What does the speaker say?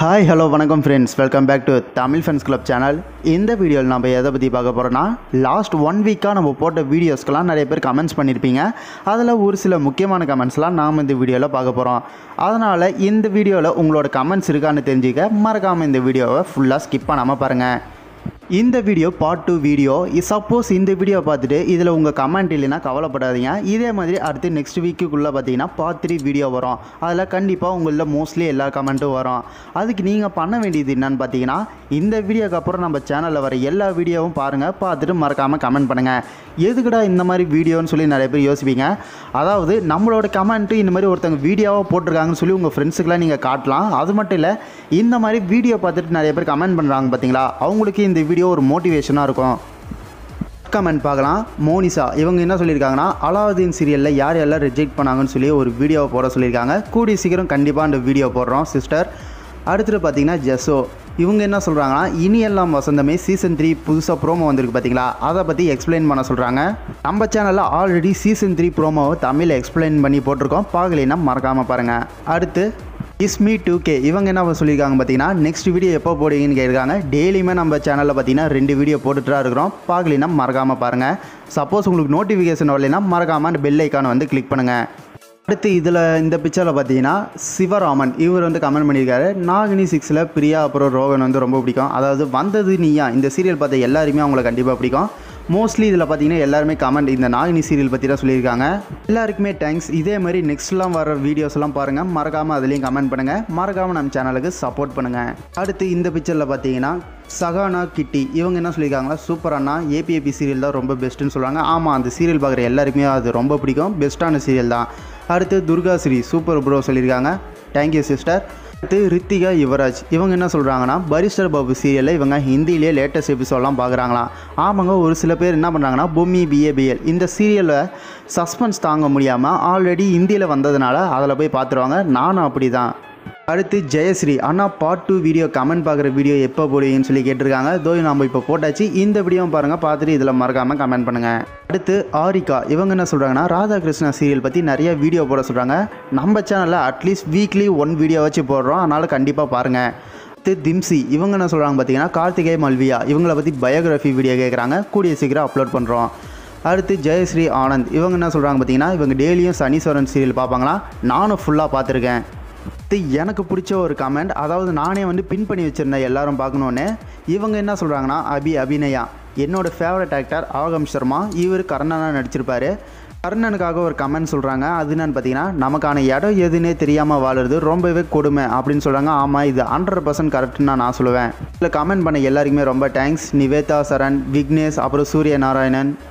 hi hello வணக்கம் friends welcome back to Tamil friends club channel இந்த வீடியோவில் நம்ம எதை பற்றி பார்க்க போகிறோன்னா லாஸ்ட் ஒன் வீக்காக நம்ம போட்ட வீடியோஸ்க்கெலாம் நிறைய பேர் கமெண்ட்ஸ் பண்ணியிருப்பீங்க அதில் ஒரு சில முக்கியமான கமெண்ட்ஸ்லாம் நாம் இந்த வீடியோவில் பார்க்க போகிறோம் அதனால் இந்த வீடியோவில் உங்களோட கமெண்ட்ஸ் இருக்கான்னு தெரிஞ்சுக்க மறக்காமல் இந்த வீடியோவை ஃபுல்லாக ஸ்கிப் பண்ணாமல் பாருங்கள் இந்த video part two video suppose இந்த வீடியோ பார்த்துட்டு இதில் உங்கள் கமெண்ட் இல்லைன்னா கவலைப்படாதீங்க இதே மாதிரி அடுத்து நெக்ஸ்ட் வீக்குக்குள்ளே பார்த்தீங்கன்னா பார்ட் த்ரீ வீடியோ வரும் அதில் கண்டிப்பாக உங்களில் மோஸ்ட்லி எல்லா கமெண்ட்டும் வரும் அதுக்கு நீங்கள் பண்ண வேண்டியது என்னன்னு பார்த்தீங்கன்னா இந்த வீடியோக்கு அப்புறம் நம்ம சேனலில் வர எல்லா வீடியோவும் பாருங்கள் பார்த்துட்டு மறக்காமல் கமெண்ட் பண்ணுங்கள் எதுக்குடா இந்த மாதிரி வீடியோன்னு சொல்லி நிறைய பேர் யோசிப்பீங்க அதாவது நம்மளோட கமெண்ட்டு இந்த மாதிரி ஒருத்தங்க வீடியோவாக போட்டிருக்காங்கன்னு சொல்லி உங்கள் ஃப்ரெண்ட்ஸுக்கெலாம் நீங்கள் காட்டலாம் அது மட்டும் இல்லை இந்த மாதிரி வீடியோ பார்த்துட்டு நிறைய பேர் கமெண்ட் பண்ணுறாங்க பார்த்தீங்களா அவங்களுக்கு இந்த வீடியோ ஒரு மோட்டிவேஷனாக இருக்கும் கமெண்ட் பார்க்கலாம் மோனிசா இவங்க என்ன சொல்லியிருக்காங்கன்னா அலாவுதீன் சீரியலில் யார் யாரெல்லாம் ரிஜெக்ட் பண்ணாங்கன்னு சொல்லி ஒரு வீடியோ போட சொல்லியிருக்காங்க கூடிய சீக்கிரம் கண்டிப்பாக அந்த வீடியோ போடுறோம் சிஸ்டர் அடுத்தது பார்த்தீங்கன்னா ஜெஸோ இவங்க என்ன சொல்கிறாங்கன்னா இனி எல்லாம் வசந்தமே சீசன் த்ரீ புதுசாக ப்ரோமோ வந்திருக்கு பார்த்தீங்களா அதை பற்றி எக்ஸ்பிளைன் பண்ண சொல்கிறாங்க நம்ம சேனலில் ஆல்ரெடி சீசன் த்ரீ ப்ரோமோவை தமிழில் எக்ஸ்பிளைன் பண்ணி போட்டிருக்கோம் பார்க்கலைன்னா மறக்காமல் பாருங்கள் அடுத்து இஸ்மி டூ கே இவங்க என்ன சொல்லியிருக்காங்க பார்த்தீங்கன்னா நெக்ஸ்ட் வீடியோ எப்போ போடுவீங்கன்னு கேட்டிருக்காங்க டெய்லியுமே நம்ம சேனலில் பார்த்தீங்கன்னா ரெண்டு வீடியோ போட்டுட்டு தான் இருக்கிறோம் பார்க்கலைன்னா மறக்காமல் பாருங்கள் சப்போஸ் உங்களுக்கு நோட்டிஃபிகேஷன் வரலைன்னா மறக்காமல் அந்த பெல் ஐக்கானை வந்து கிளிக் பண்ணுங்கள் அடுத்து இதில் இந்த பிக்சரில் பார்த்தீங்கன்னா சிவராமன் இவர் வந்து கமெண்ட் பண்ணியிருக்காரு நாகினி சிக்ஸில் பிரியா அப்புறம் ரோகன் வந்து ரொம்ப பிடிக்கும் அதாவது வந்தது நீயா இந்த சீரியல் பார்த்த எல்லாருமே அவங்கள கண்டிப்பாக பிடிக்கும் மோஸ்ட்லி இதில் பார்த்தீங்கன்னா எல்லாருமே கமெண்ட் இந்த நாகினி சீரியல் பற்றி தான் சொல்லியிருக்காங்க எல்லாருக்குமே தேங்க்ஸ் இதே மாதிரி நெக்ஸ்ட்லாம் வர வீடியோஸ்லாம் பாருங்கள் மறக்காமல் அதுலேயும் கமெண்ட் பண்ணுங்கள் மறக்காமல் நம்ம சேனலுக்கு சப்போர்ட் பண்ணுங்கள் அடுத்து இந்த பிக்சரில் பார்த்தீங்கன்னா சகானா கிட்டி இவங்க என்ன சொல்லியிருக்காங்களா சூப்பர் அண்ணா ஏபிஏபி சீரியல் தான் ரொம்ப பெஸ்ட்டுன்னு சொல்கிறாங்க ஆமாம் அந்த சீரியல் பார்க்குற எல்லாருக்குமே அது ரொம்ப பிடிக்கும் பெஸ்ட்டான சீரியல் தான் அடுத்து துர்கா ஸ்ரீ சூப்பர் ப்ரோ சொல்லியிருக்காங்க தேங்க்யூ சிஸ்டர் அடுத்து ரித்திகா யுவராஜ் இவங்க என்ன சொல்கிறாங்கன்னா பரிஸ்டர் பாபு சீரியலில் இவங்க ஹிந்திலேயே லேட்டஸ்ட் எபிசோட்லாம் பார்க்குறாங்களாம் ஆமாங்க ஒரு சில பேர் என்ன பண்ணுறாங்கன்னா பூமி பிஏபிஎல் இந்த சீரியலில் சஸ்பென்ஸ் தாங்க முடியாமல் ஆல்ரெடி ஹிந்தியில் வந்ததுனால அதில் போய் பார்த்துருவாங்க நானும் அப்படி தான் அடுத்து ஜெயஸ்ரீ அண்ணா பார்ட் டூ வீடியோ கமெண்ட் பார்க்குற வீடியோ எப்போ போடுவீங்கன்னு சொல்லி கேட்டிருக்காங்க தோ நம்ம இப்போ போட்டாச்சு இந்த வீடியோவும் பாருங்கள் பார்த்துட்டு இதில் மறக்காமல் கமெண்ட் பண்ணுங்கள் அடுத்து ஆரிகா இவங்க என்ன சொல்கிறாங்கன்னா ராதாகிருஷ்ணா சீரியல் பற்றி நிறைய வீடியோ போட சொல்கிறாங்க நம்ம சேனலில் அட்லீஸ்ட் வீக்லி ஒன் வீடியோ வச்சு போடுறோம் அதனால் கண்டிப்பாக பாருங்கள் அடுத்து திம்சி இவங்க என்ன சொல்கிறாங்க பார்த்தீங்கன்னா கார்த்திகை மல்வியா இவங்கள பற்றி பயோகிராஃபி வீடியோ கேட்குறாங்க கூடிய சீக்கிரம் அப்லோட் பண்ணுறோம் அடுத்து ஜெயஸ்ரீ ஆனந்த் இவங்க என்ன சொல்கிறாங்க பார்த்தீங்கன்னா இவங்க டெய்லியும் சனீஸ்வரன் சீரியல் பார்ப்பாங்களா நானும் ஃபுல்லாக பார்த்துருக்கேன் இது எனக்கு பிடிச்ச ஒரு கமெண்ட் அதாவது நானே வந்து பின் பண்ணி வச்சுருந்தேன் எல்லாரும் பார்க்கணுன்னு இவங்க என்ன சொல்கிறாங்கன்னா அபி அபிநயா என்னோடய ஃபேவரட் ஆக்டர் ஆகம் சர்மா இவர் கர்ணனாக நடிச்சிருப்பாரு கர்ணனுக்காக ஒரு கமெண்ட் சொல்கிறாங்க அது என்னன்னு பார்த்தீங்கன்னா நமக்கான இடம் எதுன்னே தெரியாமல் வாழுறது ரொம்பவே கொடுமை அப்படின்னு சொல்கிறாங்க ஆமாம் இது ஹண்ட்ரட் பர்சன்ட் கரெக்ட்னு நான் சொல்லுவேன் இதில் கமெண்ட் பண்ண எல்லாருக்குமே ரொம்ப தேங்க்ஸ் நிவேதா சரண் விக்னேஷ் அப்புறம் சூரிய நாராயணன்